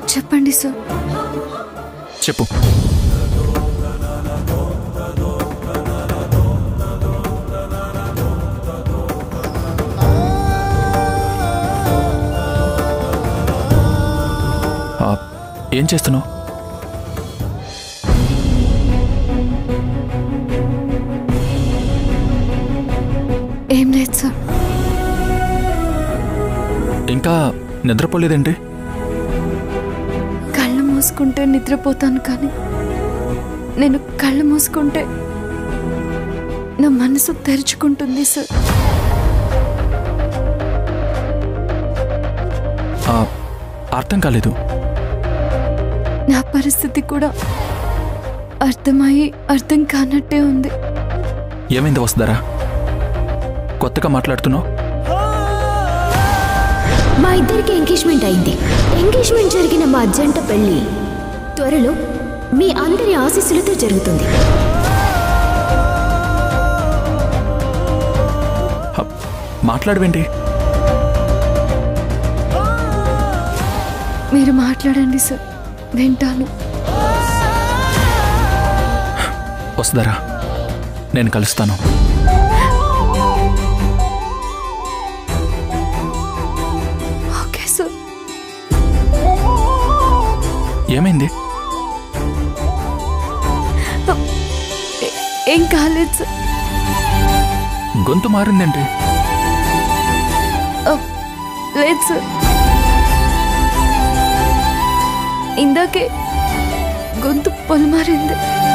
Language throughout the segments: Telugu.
చెప్పండి సార్ చెప్పు ఆ, ఏం చేస్తున్నావు ఏం లేదు సార్ ఇంకా నిద్రపోలేదేంటి కళ్ళు మూసుకుంటే నిద్రపోతాను కానీ నేను కళ్ళు మూసుకుంటే నా మనసు తెరుచుకుంటుంది సార్ ఆ, అర్థం కాలేదు నా పరిస్థితి కూడా అర్థమయ్యి అర్థం కానట్టే ఉంది ఏమైంది వస్తుందరా కొత్తగా మాట్లాడుతున్నావు మా ఇద్దరికి ఎంగేజ్మెంట్ అయింది ఎంగేజ్మెంట్ జరిగిన మా జంట పెళ్లి త్వరలో మీ అందరి ఆశీస్సులతో జరుగుతుంది హ, మాట్లాడవేంటి మీరు మాట్లాడండి సార్ వింటాను వస్తుందరా నేను కలుస్తాను ఓకే సార్ ఏమైంది ఏ- ఏం కాలేదు సార్ గొంతు మారిందేంటి ఆ, లేదు సార్ ఇందాకే గొంతు పొలమారింది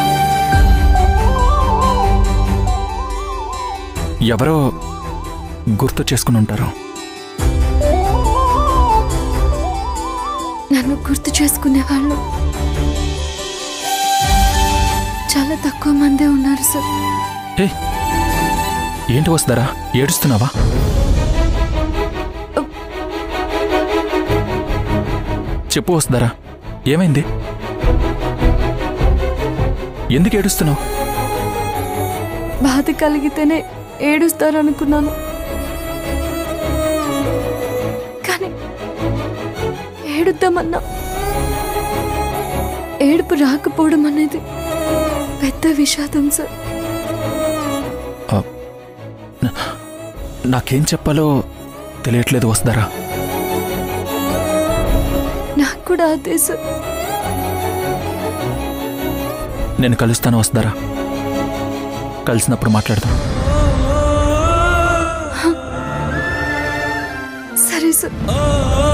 ఎవరో గుర్తు చేసుకుని ఉంటారు నన్ను గుర్తు చేసుకునే వాళ్ళు చాలా తక్కువ మందే ఉన్నారు సార్ ఏ ఏంటి వస్తుందరా ఏడుస్తున్నావా చెప్పు వస్తుందరా ఏమైంది ఎందుకు ఏడుస్తున్నావు బాధ కలిగితేనే ఏడుస్తారనుకున్నాను కానీ ఏడుద్దామన్నా ఏడుపు రాకపోవడం అనేది పెద్ద విషాదం సార్ ఆ, నా- నాకేం చెప్పాలో తెలియట్లేదు వస్తారా నాకు కూడా అదే సార్ నేను కలుస్తాను వస్తారా కలిసినప్పుడు మాట్లాడదాం సరే సార్